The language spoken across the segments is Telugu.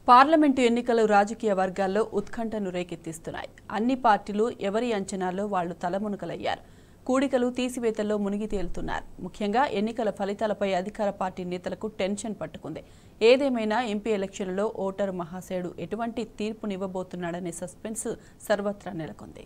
పార్లమెంటు ఎన్నికలు రాజకీయ వర్గాల్లో ఉత్కంఠను రేకెత్తిస్తున్నాయి అన్ని పార్టీలు ఎవరి అంచనాల్లో వాళ్లు తలమునకలయ్యారు కూడికలు తీసివేతల్లో మునిగి తేలుతున్నారు ముఖ్యంగా ఎన్నికల ఫలితాలపై అధికార పార్టీ నేతలకు టెన్షన్ పట్టుకుంది ఏదేమైనా ఎంపీ ఎలక్షన్లలో ఓటరు మహాశయుడు ఎటువంటి తీర్పునివ్వబోతున్నాడనే సస్పెన్స్ సర్వత్రా నెలకొంది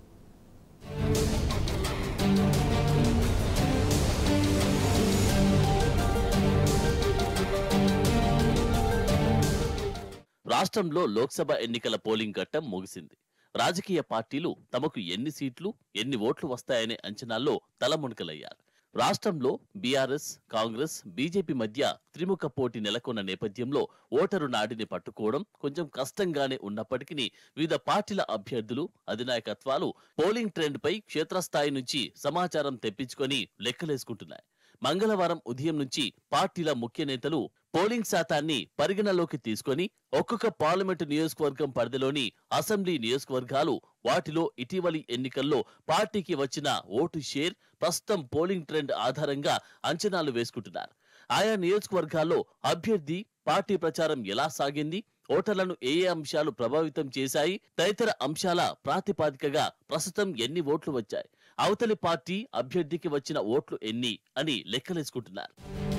రాష్ట్రంలో లోక్సభ ఎన్నికల పోలింగ్ ఘట్టం ముగిసింది రాజకీయ పార్టీలు తమకు ఎన్ని సీట్లు ఎన్ని ఓట్లు వస్తాయనే అంచనాల్లో తలమునకలయ్యారు రాష్ట్రంలో బీఆర్ఎస్ కాంగ్రెస్ బీజేపీ మధ్య త్రిముఖ పోటీ నెలకొన్న నేపథ్యంలో ఓటరు నాడిని పట్టుకోవడం కొంచెం కష్టంగానే ఉన్నప్పటికీ వివిధ పార్టీల అభ్యర్థులు అధినాయకత్వాలు పోలింగ్ ట్రెండ్ పై క్షేత్రస్థాయి నుంచి సమాచారం తెప్పించుకొని లెక్కలేసుకుంటున్నాయి మంగళవారం ఉదయం నుంచి పార్టీల ముఖ్య నేతలు పోలింగ్ శాతాన్ని పరిగణలోకి తీసుకొని ఒక్కొక్క పార్లమెంటు నియోజకవర్గం పరిధిలోని అసెంబ్లీ నియోజకవర్గాలు వాటిలో ఇటీవలి ఎన్నికల్లో పార్టీకి వచ్చిన ఓటు షేర్ ప్రస్తుతం పోలింగ్ ట్రెండ్ ఆధారంగా అంచనాలు వేసుకుంటున్నారు ఆయా నియోజకవర్గాల్లో అభ్యర్థి పార్టీ ప్రచారం ఎలా సాగింది ఓటర్లను ఏ ఏ అంశాలు ప్రభావితం చేశాయి తదితర అంశాల ప్రాతిపాదికగా ప్రస్తుతం ఎన్ని ఓట్లు వచ్చాయి అవతలి పార్టీ అభ్యర్థికి వచ్చిన ఓట్లు ఎన్ని అని లెక్కలేసుకుంటున్నారు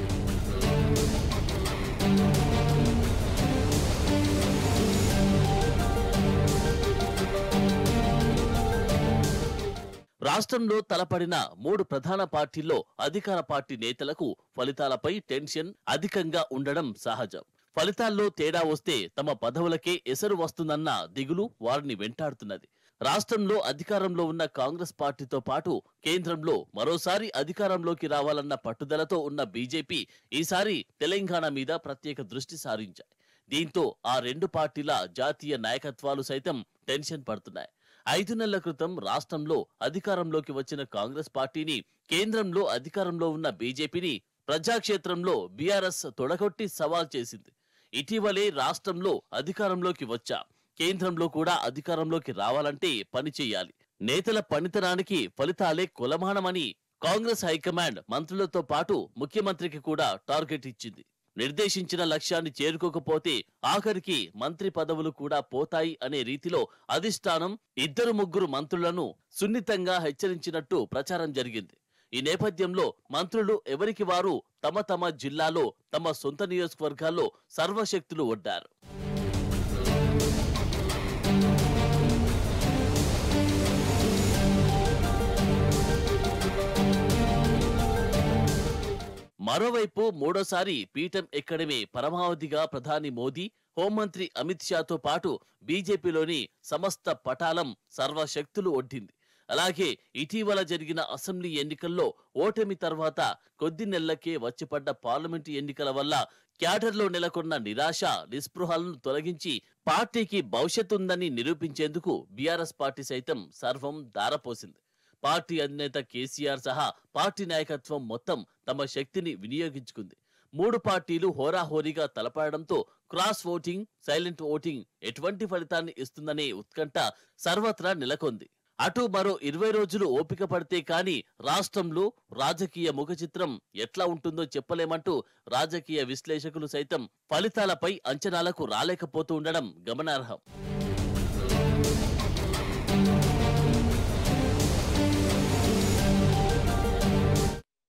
రాష్ట్రంలో తలపడిన మూడు ప్రధాన పార్టీల్లో అధికార పార్టీ నేతలకు ఫలితాలపై టెన్షన్ అధికంగా ఉండడం సహజం ఫలితాల్లో తేడా వస్తే తమ పదవులకే ఎసరు వస్తుందన్న దిగులు వారిని వెంటాడుతున్నది రాష్ట్రంలో అధికారంలో ఉన్న కాంగ్రెస్ పార్టీతో పాటు కేంద్రంలో మరోసారి అధికారంలోకి రావాలన్న పట్టుదలతో ఉన్న బీజేపీ ఈసారి తెలంగాణ మీద ప్రత్యేక దృష్టి సారించాయి దీంతో ఆ రెండు పార్టీల జాతీయ నాయకత్వాలు సైతం టెన్షన్ పడుతున్నాయి ఐదు నెలల క్రితం రాష్ట్రంలో అధికారంలోకి వచ్చిన కాంగ్రెస్ పార్టీని కేంద్రంలో అధికారంలో ఉన్న బీజేపీని ప్రజాక్షేత్రంలో బీఆర్ఎస్ తొడగొట్టి సవాల్ చేసింది ఇటీవలే రాష్ట్రంలో అధికారంలోకి వచ్చా కేంద్రంలో కూడా అధికారంలోకి రావాలంటే పని చేయాలి నేతల పనితనానికి ఫలితాలే కొలమానమని కాంగ్రెస్ హైకమాండ్ మంత్రులతో పాటు ముఖ్యమంత్రికి కూడా టార్గెట్ ఇచ్చింది నిర్దేశించిన లక్ష్యాన్ని చేరుకోకపోతే ఆఖరికి మంత్రి పదవులు కూడా పోతాయి అనే రీతిలో అధిష్టానం ఇద్దరు ముగ్గురు మంత్రులను సున్నితంగా హెచ్చరించినట్టు ప్రచారం జరిగింది ఈ నేపథ్యంలో మంత్రులు ఎవరికి వారు తమ తమ జిల్లాలో తమ సొంత నియోజకవర్గాల్లో సర్వశక్తులు ఒడ్డారు మరోవైపు మూడోసారి పీఠం ఎక్కడమే పరమావధిగా ప్రధాని మోదీ హోంమంత్రి అమిత్ షాతో పాటు బీజేపీలోని సమస్త పటాలం సర్వశక్తులు ఒడ్డింది అలాగే ఇటీవల జరిగిన అసెంబ్లీ ఎన్నికల్లో ఓటమి తర్వాత కొద్ది నెలలకే వచ్చిపడ్డ పార్లమెంటు ఎన్నికల వల్ల క్యాడర్లో నెలకొన్న నిరాశ నిస్పృహలను తొలగించి పార్టీకి భవిష్యత్తు ఉందని నిరూపించేందుకు బీఆర్ఎస్ పార్టీ సైతం సర్వం దారపోసింది పార్టీ అధినేత కేసీఆర్ సహా పార్టీ నాయకత్వం మొత్తం తమ శక్తిని వినియోగించుకుంది మూడు పార్టీలు హోరాహోరీగా తలపడడంతో క్రాస్ ఓటింగ్ సైలెంట్ ఓటింగ్ ఎటువంటి ఫలితాన్ని ఇస్తుందనే ఉత్కంఠ సర్వత్రా నెలకొంది అటు మరో ఇరవై రోజులు ఓపిక పడితే కానీ రాష్ట్రంలో రాజకీయ ముఖ చిత్రం ఎట్లా ఉంటుందో చెప్పలేమంటూ రాజకీయ విశ్లేషకులు సైతం ఫలితాలపై అంచనాలకు రాలేకపోతూ ఉండడం గమనార్హం